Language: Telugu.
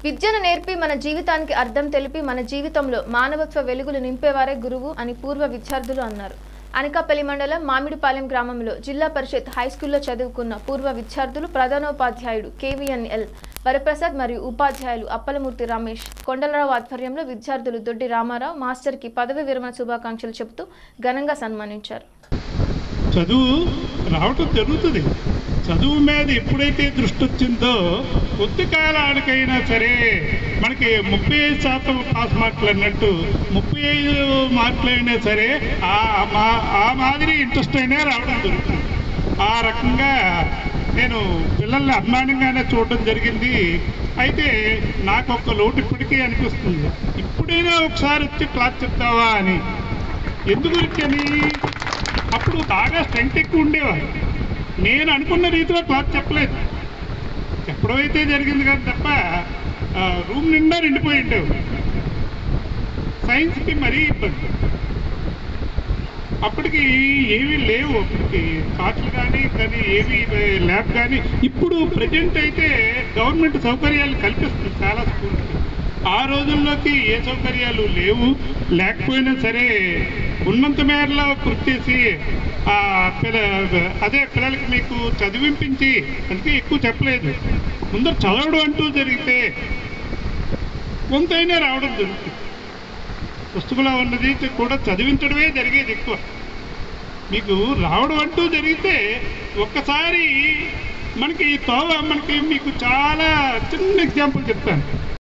విద్యను నేర్పి మన జీవితానికి అర్థం తెలిపి మన జీవితంలో మానవత్వ వెలుగులు నింపేవారే గురువు అని పూర్వ విద్యార్థులు అన్నారు అనకాపల్లి మండలం మామిడిపాలెం గ్రామంలో జిల్లా పరిషత్ హైస్కూల్లో చదువుకున్న పూర్వ విద్యార్థులు ప్రధానోపాధ్యాయుడు కేవీఎన్ఎల్ వరప్రసాద్ మరియు ఉపాధ్యాయులు అప్పలమూర్తి రమేష్ కొండలరావు ఆధ్వర్యంలో విద్యార్థులు దొడ్డి రామారావు మాస్టర్కి పదవి విరమణ శుభాకాంక్షలు చెబుతూ ఘనంగా సన్మానించారు చదువు రావటం జరుగుతుంది చదువు మీద ఎప్పుడైతే దృష్టి వచ్చిందో కొద్ది కాలానికైనా సరే మనకి ముప్పై ఐదు శాతం పాస్ మార్కులు అన్నట్టు ముప్పై ఐదు మార్కులు అయినా సరే ఆ మా ఆ మాదిరి ఇంట్రెస్ట్ అయినా రావడం జరుగుతుంది ఆ రకంగా నేను పిల్లల్ని అభిమానంగానే చూడడం జరిగింది అయితే నాకు ఒక లోటు ఇప్పటికీ అనిపిస్తుంది ఇప్పుడైనా ఒకసారి వచ్చి క్లాస్ చెప్తావా అని ఎందుకు అని అప్పుడు బాగా స్ట్రెంగ్త్ ఎక్కువ ఉండేవారు నేను అనుకున్న రీతిలో క్లాస్ చెప్పలేదు చెప్పడం అయితే జరిగింది కానీ తప్ప ఆ, రూమ్ నిండా నిండిపోయి ఉండేవి సైన్స్కి మరీ ఇబ్బంది అప్పటికి ఏమీ లేవు అప్పటికి కార్ట్లు కానీ కానీ ఏవి ల్యాబ్ కానీ ఇప్పుడు ప్రజెంట్ అయితే గవర్నమెంట్ సౌకర్యాలు కల్పిస్తుంది చాలా స్కూల్కి ఆ రోజుల్లోకి ఏ సౌకర్యాలు లేవు లేకపోయినా సరే ఉన్నంత మేరలో కృషి చేసి ఆ పిల్ల అదే పిల్లలకి మీకు చదివింపించి అందుకే ఎక్కువ చెప్పలేదు ముందర చదవడం అంటూ జరిగితే కొంతైనా రావడం జరుగుతుంది పుస్తకంలో ఉన్నది కూడా చదివించడమే జరిగేది ఎక్కువ మీకు రావడం అంటూ జరిగితే ఒక్కసారి మనకి తోవ మనకి మీకు చాలా చిన్న ఎగ్జాంపుల్ చెప్తాను